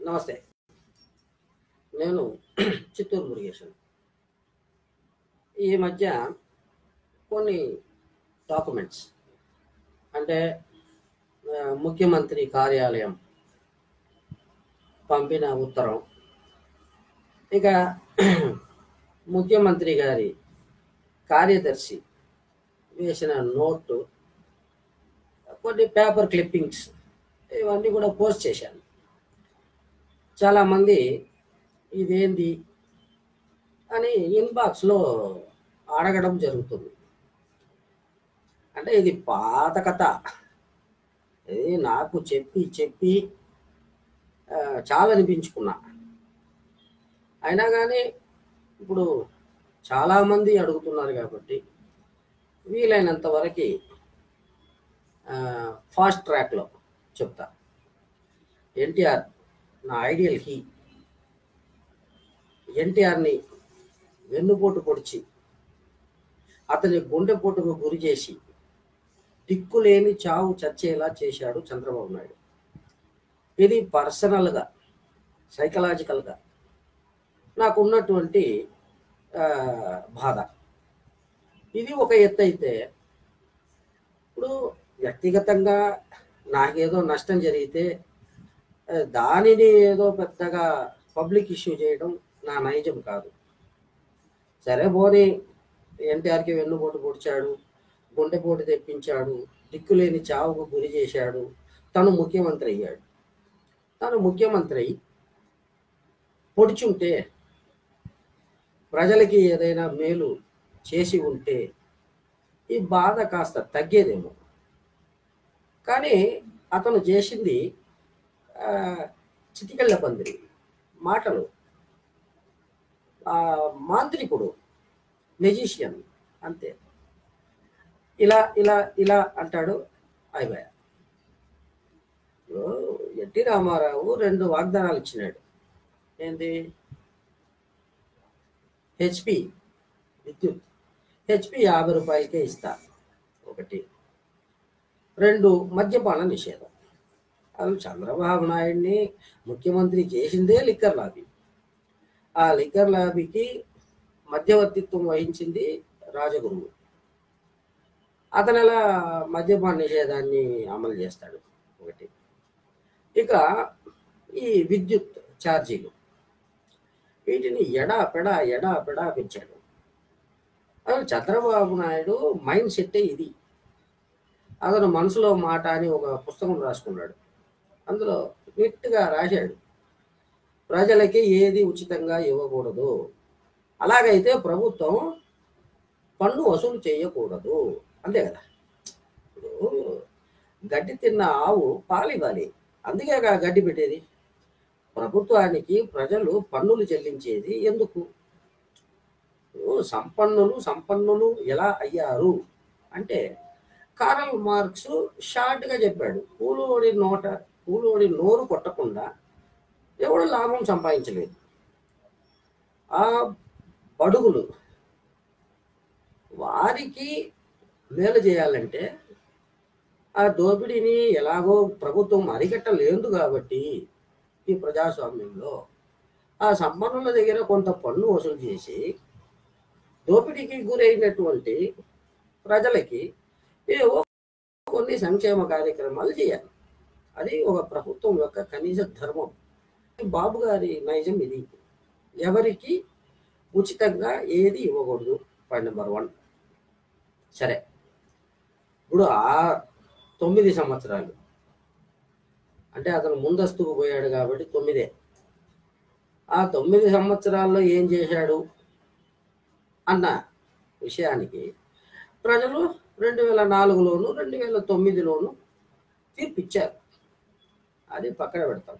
నమస్తే నేను చిత్తూరు మురుగేశన్ ఈ మధ్య కొన్ని డాక్యుమెంట్స్ అంటే ఆ, ముఖ్యమంత్రి కార్యాలయం పంపిన ఉత్తరం ఇక ముఖ్యమంత్రి గారి కార్యదర్శి వేసిన నోటు కొన్ని పేపర్ క్లిప్పింగ్స్ ఇవన్నీ కూడా పోస్ట్ చేశాను చాలామంది ఇదేంది అని ఇన్బాక్స్లో అడగడం జరుగుతుంది అంటే ఇది పాత కథ ఇది నాకు చెప్పి చెప్పి ఆ, చాలా అనిపించుకున్నా అయినా కానీ ఇప్పుడు చాలామంది అడుగుతున్నారు కాబట్టి వీలైనంత వరకు ఫాస్ట్ ట్రాక్లో చెప్తా ఎన్టీఆర్ నా ఐడియల్ హీ ఎన్టీఆర్ని వెన్నుపోటు పొడిచి అతని గుండెపోటుకు గురి చేసి దిక్కులేని చావు చచ్చేలా చేశాడు చంద్రబాబు నాయుడు ఇది పర్సనల్గా సైకలాజికల్గా నాకు ఉన్నటువంటి ఆ, బాధ ఇది ఒక ఎత్తు అయితే ఇప్పుడు వ్యక్తిగతంగా నాకేదో నష్టం జరిగితే ఆ, దానిని ఏదో పెద్దగా పబ్లిక్ ఇష్యూ చేయడం నా నైజం కాదు సరే పోనీ ఎన్టీఆర్కి వెన్నుపోటు పొడిచాడు గుండెపోటు తెప్పించాడు దిక్కులేని చావుకు గురి చేశాడు తను ముఖ్యమంత్రి అయ్యాడు తను ముఖ్యమంత్రి అయి పొడిచుంటే ప్రజలకి ఏదైనా మేలు చేసి ఉంటే ఈ బాధ కాస్త తగ్గేదేమో కానీ అతను చేసింది ఆ, చిటికెళ్ళ పందిరి మాటలు ఆ, మాంత్రికుడు మెజిషియన్ అంతే ఇలా ఇలా ఇలా అంటాడు అయిపోయా ఇప్పుడు ఎన్టీ రామారావు రెండు వాగ్దానాలు ఇచ్చినాడు ఏంది హెచ్పి విద్యుత్ హెచ్పి యాభై రూపాయలకే ఇస్తా ఒకటి రెండు మద్యపాన నిషేధం అసలు చంద్రబాబు నాయుడిని ముఖ్యమంత్రి చేసిందే లిక్కర్ లాబీ ఆ లిక్కర్ లాబీకి మధ్యవర్తిత్వం వహించింది రాజగురువు అతను ఎలా మద్యపాన నిషేధాన్ని అమలు చేస్తాడు ఒకటి ఇక ఈ విద్యుత్ ఛార్జీలు వీటిని ఎడా పెడా ఎడా పెడా పెంచాడు అసలు చంద్రబాబు నాయుడు మైండ్ సెట్ ఇది అతను మనసులో మాట అని ఒక పుస్తకం రాసుకున్నాడు అందులో నీట్గా రాశాడు ప్రజలకి ఏది ఉచితంగా ఇవ్వకూడదు అలాగైతే ప్రభుత్వం పన్ను వసూలు చేయకూడదు అంతే కదా ఇప్పుడు గడ్డి తిన్న ఆవు పాలివ్వాలి అందుకే గా గడ్డి పెట్టేది ప్రభుత్వానికి ప్రజలు పన్నులు చెల్లించేది ఎందుకు ఇప్పుడు సంపన్నులు సంపన్నులు ఎలా అయ్యారు అంటే కారల్ మార్క్స్ షార్ట్గా చెప్పాడు పూలోడి నోట పూలోడి నోరు కొట్టకుండా ఎవడు లాభం సంపాదించలేదు ఆ బడుగులు వారికి మేలు చేయాలంటే ఆ దోపిడీని ఎలాగో ప్రభుత్వం అరికట్టలేదు కాబట్టి ఈ ప్రజాస్వామ్యంలో ఆ సంపన్నుల దగ్గర కొంత పన్ను వసూలు చేసి దోపిడీకి గురైనటువంటి ప్రజలకి ఏవో కొన్ని సంక్షేమ కార్యక్రమాలు చేయాలి అది ఒక ప్రభుత్వం యొక్క కనీస ధర్మం బాబు గారి నైజం ఇది ఎవరికి ఉచితంగా ఏది ఇవ్వకూడదు పాయింట్ నెంబర్ వన్ సరే ఇప్పుడు ఆ తొమ్మిది సంవత్సరాలు అంటే అతను ముందస్తుకు పోయాడు కాబట్టి తొమ్మిదే ఆ తొమ్మిది సంవత్సరాల్లో ఏం చేశాడు అన్న విషయానికి ప్రజలు రెండు వేల నాలుగులోను రెండు వేల తొమ్మిదిలోను తీర్పిచ్చారు అది పక్కన పెడతాం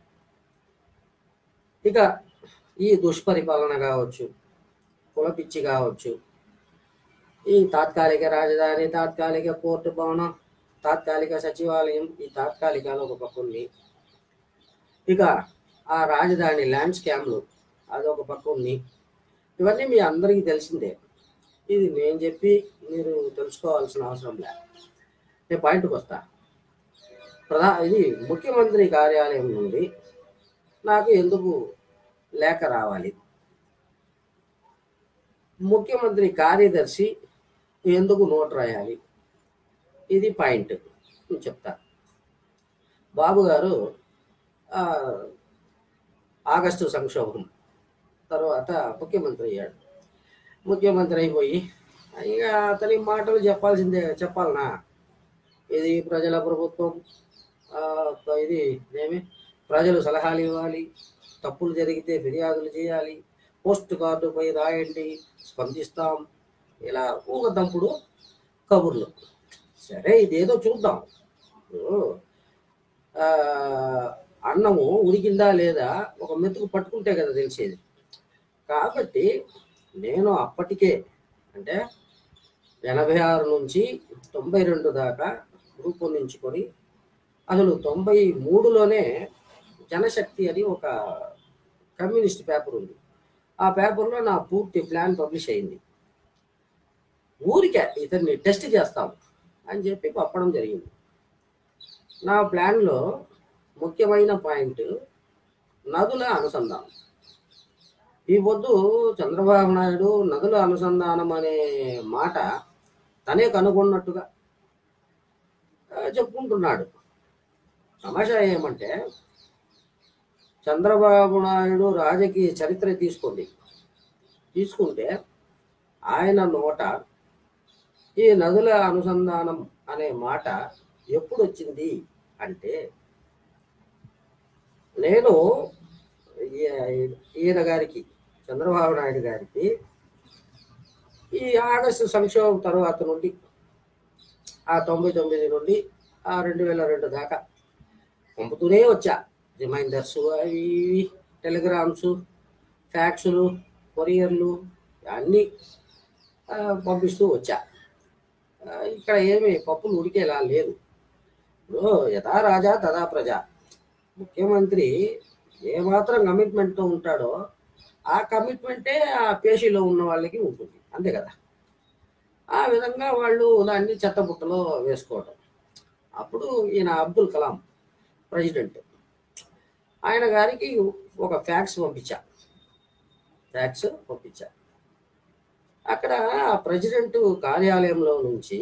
ఇక ఈ దుష్పరిపాలన కావచ్చు కులపిచ్చి కావచ్చు ఈ తాత్కాలిక రాజధాని తాత్కాలిక కోర్టు భవనం తాత్కాలిక సచివాలయం ఈ తాత్కాలికాలు ఒక పక్క ఉంది ఇక ఆ రాజధాని ల్యాండ్ స్కామ్లు అదొక పక్క ఉంది ఇవన్నీ మీ అందరికీ తెలిసిందే ఇది నేను చెప్పి మీరు తెలుసుకోవాల్సిన అవసరం లే నేను పాయింట్కి వస్తా ప్రధా ఇది ముఖ్యమంత్రి కార్యాలయం నుండి నాకు ఎందుకు లేఖ రావాలి ముఖ్యమంత్రి కార్యదర్శి ఎందుకు నోట్ రాయాలి ఇది పాయింట్ నేను చెప్తా బాబు గారు ఆ, ఆగస్టు సంక్షోభం తర్వాత ముఖ్యమంత్రి అయ్యాడు ముఖ్యమంత్రి అయిపోయి ఇక అతని మాటలు చెప్పాల్సిందే చెప్పాలనా ఇది ప్రజల ప్రభుత్వం ఆ, ఇది ఏమి ప్రజలు సలహాలు ఇవ్వాలి తప్పులు జరిగితే ఫిర్యాదులు చేయాలి పోస్ట్ కార్డుపై రాయండి స్పందిస్తాం ఇలా ఒక దంపుడు కబుర్లు సరే ఇదేదో చూద్దాం ఇప్పుడు, ఆ, అన్నము ఉడికిందా లేదా ఒక మెతుకు పట్టుకుంటే కదా తెలిసేది కాబట్టి నేను అప్పటికే అంటే ఎనభై ఆరు నుంచి తొంభై రెండు దాకా రూపొందించుకొని అసలు తొంభై మూడులోనే జనశక్తి అని ఒక కమ్యూనిస్ట్ పేపర్ ఉంది ఆ పేపర్లో నా పూర్తి ప్లాన్ పబ్లిష్ అయింది ఊరికే ఇతన్ని టెస్ట్ చేస్తాం అని చెప్పి పంపడం జరిగింది నా ప్లాన్లో ముఖ్యమైన పాయింట్ నదుల అనుసంధానం ఈ పొద్దు చంద్రబాబు నాయుడు నదుల అనుసంధానం అనే మాట తనే కనుగొన్నట్టుగా ఆ, చెప్పుకుంటున్నాడు తమాషా ఏమంటే చంద్రబాబు నాయుడు రాజకీయ చరిత్ర తీసుకోండి తీసుకుంటే ఆయన నోట ఈ నదుల అనుసంధానం అనే మాట ఎప్పుడు వచ్చింది అంటే నేను ఈ- ఈయన గారికి చంద్రబాబు నాయుడు గారికి ఈ ఆగస్టు సంక్షోభం తర్వాత నుండి ఆ తొంభై తొమ్మిది నుండి ఆ రెండు వేల రెండు దాకా పంపుతూనే వచ్చా రిమైండర్స్ అవి ఇవి, టెలిగ్రామ్స్ ఫ్యాక్సులు కొరియర్లు అన్నీ ఆ, పంపిస్తూ వచ్చా ఆ, ఇక్కడ ఏమి పప్పులు ఉడికేలా లేదు ఇప్పుడు యథా రాజా తదా ప్రజ ముఖ్యమంత్రి ఏమాత్రం కమిట్మెంట్తో ఉంటాడో ఆ కమిట్మెంటే ఆ పేషీలో ఉన్న వాళ్ళకి ఉంటుంది అంతే కదా ఆ విధంగా వాళ్ళు దాన్ని చెత్తబుట్టలో వేసుకోవటం అప్పుడు ఈయన అబ్దుల్ కలాం ప్రెసిడెంట్ ఆయన గారికి ఒక ఫ్యాక్స్ పంపించా ఫ్యాక్స్ పంపించా అక్కడ ఆ ప్రెసిడెంట్ కార్యాలయంలో నుంచి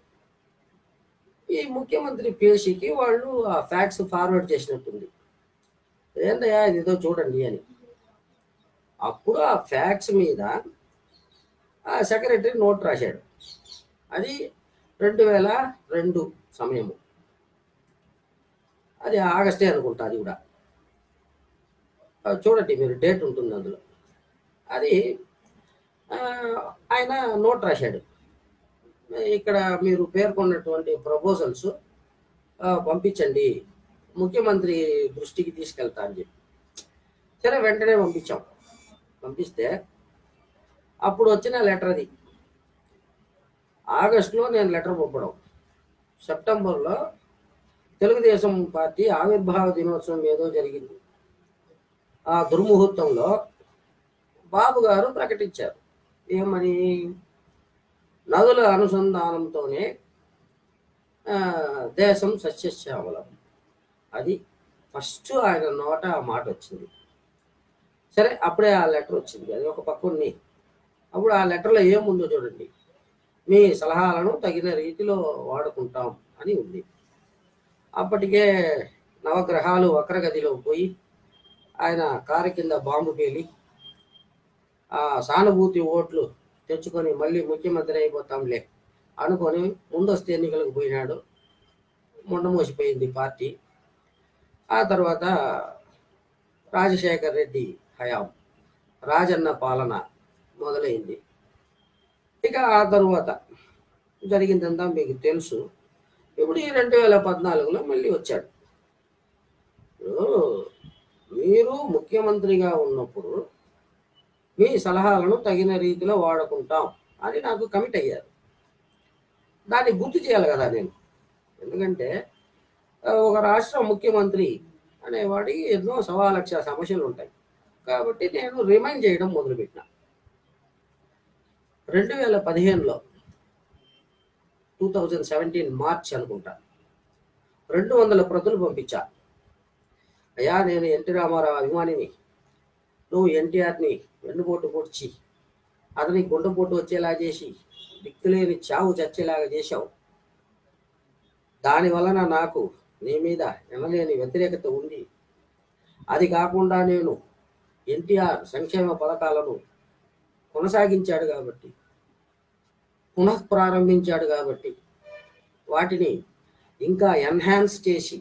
ఈ ముఖ్యమంత్రి పేషికి వాళ్ళు ఆ ఫ్యాక్స్ ఫార్వర్డ్ చేసినట్టుంది ఏందయ్యా ఇది ఏదో చూడండి అని అప్పుడు ఆ ఫ్యాక్స్ మీద ఆ సెక్రటరీ నోట్ రాశాడు అది రెండు వేల రెండు సమయము అది ఆగస్టే అనుకుంటా అది కూడా ఆ, చూడండి మీరు డేట్ ఉంటుంది అందులో అది ఆ, ఆయన నోట్ రాశాడు ఇక్కడ మీరు పేర్కొన్నటువంటి ప్రపోజల్స్ పంపించండి ముఖ్యమంత్రి దృష్టికి తీసుకెళ్తా అని చెప్పి సరే వెంటనే పంపించాం పంపిస్తే అప్పుడు వచ్చిన లెటర్ అది ఆగస్టులో నేను లెటర్ పంపడం సెప్టెంబర్లో తెలుగుదేశం పార్టీ ఆవిర్భావ దినోత్సవం ఏదో జరిగింది ఆ దుర్ముహూర్తంలో బాబు గారు ప్రకటించారు ఏమని నదుల అనుసంధానంతోనే ఆ, దేశం సస్యశ్యామలం అది ఫస్ట్ ఆయన నోట ఆ మాట వచ్చింది సరే అప్పుడే ఆ లెటర్ వచ్చింది అది ఒక పక్కన్ని అప్పుడు ఆ లెటర్లో ఏముందో చూడండి మీ సలహాలను తగిన రీతిలో వాడుకుంటాం అని ఉంది అప్పటికే నవగ్రహాలు వక్రగదిలో పోయి ఆయన కారు కింద బాంబు పేలి ఆ సానుభూతి ఓట్లు తెచ్చుకొని మళ్ళీ ముఖ్యమంత్రి అయిపోతాంలే అనుకొని ముందస్తు ఎన్నికలకు పోయినాడు మొండమోసిపోయింది పార్టీ ఆ తర్వాత రాజశేఖర్ రెడ్డి హయాం రాజన్న పాలన మొదలైంది ఇక ఆ తరువాత జరిగిందంతా మీకు తెలుసు ఇప్పుడు ఈ రెండు వేల పద్నాలుగులో మళ్ళీ వచ్చాడు ఇప్పుడు మీరు ముఖ్యమంత్రిగా ఉన్నప్పుడు మీ సలహాలను తగిన రీతిలో వాడుకుంటాం అని నాకు కమిట్ అయ్యారు దాన్ని గుర్తు చేయాలి కదా నేను ఎందుకంటే ఆ, ఒక రాష్ట్ర ముఖ్యమంత్రి అనేవాడికి ఎన్నో సవా లక్ష సమస్యలు ఉంటాయి కాబట్టి నేను రిమైండ్ చేయడం మొదలుపెట్టిన రెండు వేల పదిహేనులో టూ థౌజండ్ సెవెంటీన్ మార్చ్ అనుకుంటా రెండు వందల ప్రతులు పంపించా అయ్యా నేను ఎన్టీ రామారావు అభిమానిని నువ్వు ఎన్టీఆర్ని వెన్నుపోటు పొడిచి అతనికి గుండెపోటు వచ్చేలా చేసి దిక్కులేని చావు చచ్చేలాగా చేశావు దాని వలన నాకు నీ మీద ఎనలేని వ్యతిరేకత ఉంది అది కాకుండా నేను ఎన్టీఆర్ సంక్షేమ పథకాలను కొనసాగించాడు కాబట్టి పునః ప్రారంభించాడు కాబట్టి వాటిని ఇంకా ఎన్హాన్స్ చేసి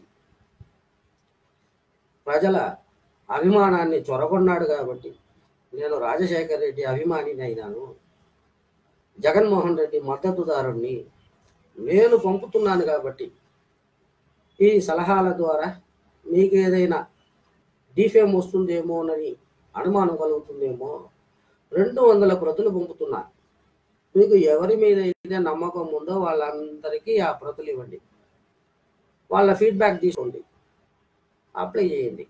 ప్రజల అభిమానాన్ని చొరగొన్నాడు కాబట్టి నేను రాజశేఖర్ రెడ్డి అభిమానిని అయినాను జగన్మోహన్ రెడ్డి మద్దతుదారుణ్ణి నేను పంపుతున్నాను కాబట్టి ఈ సలహాల ద్వారా మీకు ఏదైనా డిఫేమ్ వస్తుందేమోనని అనుమానం కలుగుతుందేమో రెండు వందల ప్రతులు పంపుతున్నా మీకు ఎవరి మీద అయితే నమ్మకం ఉందో వాళ్ళందరికీ ఆ ప్రతులు ఇవ్వండి వాళ్ళ ఫీడ్బ్యాక్ తీసుకోండి అప్లై చేయండి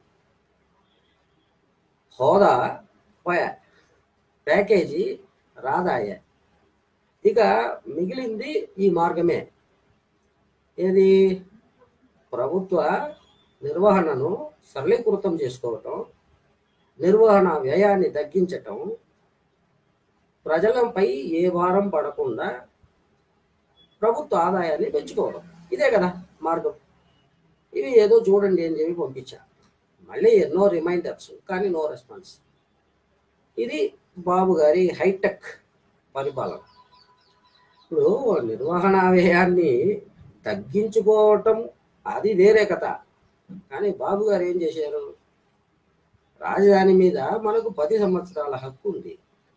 హోదా పోయా ప్యాకేజీ రాదాయ ఇక మిగిలింది ఈ మార్గమే ఏది ప్రభుత్వ నిర్వహణను సరళీకృతం చేసుకోవటం నిర్వహణ వ్యయాన్ని తగ్గించటం ప్రజలపై ఏ భారం పడకుండా ప్రభుత్వ ఆదాయాన్ని పెంచుకోవడం ఇదే కదా మార్గం ఇవి ఏదో చూడండి అని చెప్పి పంపించా మళ్ళీ ఎన్నో రిమైండర్స్ కానీ నో రెస్పాన్స్ ఇది బాబు గారి హైటెక్ పరిపాలన ఇప్పుడు నిర్వహణ వ్యయాన్ని తగ్గించుకోవటం అది వేరే కథ కానీ బాబు గారు ఏం చేశారు రాజధాని మీద మనకు పది సంవత్సరాల హక్కు ఉంది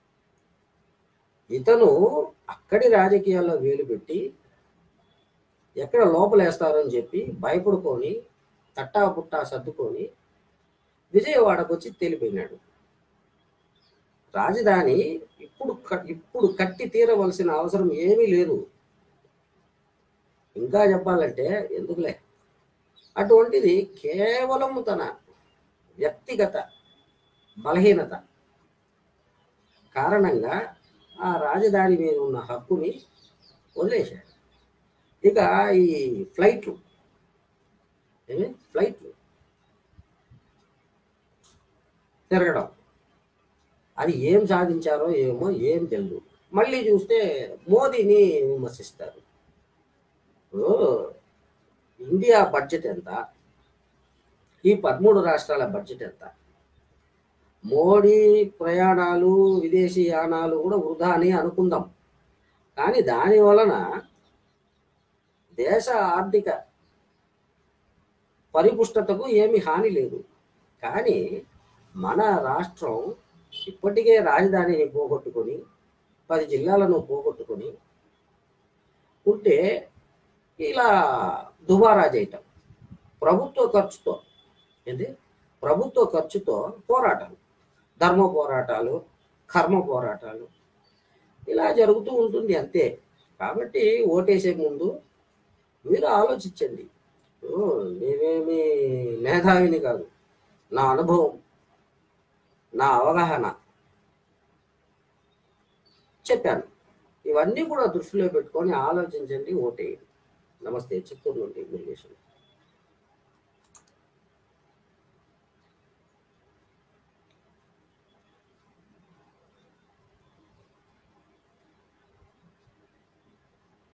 ఇతను అక్కడి రాజకీయాల్లో వేలు పెట్టి ఎక్కడ లోపలేస్తారని చెప్పి భయపడుకొని తట్టా పుట్టా సర్దుకొని విజయవాడకు వచ్చి తేలిపోయినాడు రాజధాని ఇప్పుడు క- ఇప్పుడు కట్టి తీరవలసిన అవసరం ఏమీ లేదు ఇంకా చెప్పాలంటే ఎందుకులే అటువంటిది కేవలం తన వ్యక్తిగత బలహీనత కారణంగా ఆ రాజధాని మీద ఉన్న హక్కుని వదిలేశాడు ఇక ఈ ఫ్లైట్లు ఏమి ఫ్లైట్లు తిరగడం అది ఏం సాధించారో ఏమో ఏం తెలియదు మళ్ళీ చూస్తే మోదీని విమర్శిస్తారు ఇప్పుడు ఇండియా బడ్జెట్ ఎంత ఈ పదమూడు రాష్ట్రాల బడ్జెట్ ఎంత మోడీ ప్రయాణాలు విదేశీ యానాలు కూడా వృధా అని అనుకుందాం కానీ దాని వలన దేశ ఆర్థిక పరిపుష్టతకు ఏమి హాని లేదు కానీ మన రాష్ట్రం ఇప్పటికే రాజధానిని పోగొట్టుకొని పది జిల్లాలను పోగొట్టుకొని ఉంటే ఇలా దుబారా చేయటం ప్రభుత్వ ఖర్చుతో ఏంటి ప్రభుత్వ ఖర్చుతో పోరాటాలు ధర్మ పోరాటాలు కర్మ పోరాటాలు ఇలా జరుగుతూ ఉంటుంది అంతే కాబట్టి ఓటేసే ముందు మీరు ఆలోచించండి ఓ, నేనేమి మేధావిని కాదు నా అనుభవం నా అవగాహన చెప్పాను ఇవన్నీ కూడా దృష్టిలో పెట్టుకొని ఆలోచించండి ఓటేయండి నమస్తే చిత్తూరు నుండి మురుగేశ్వరం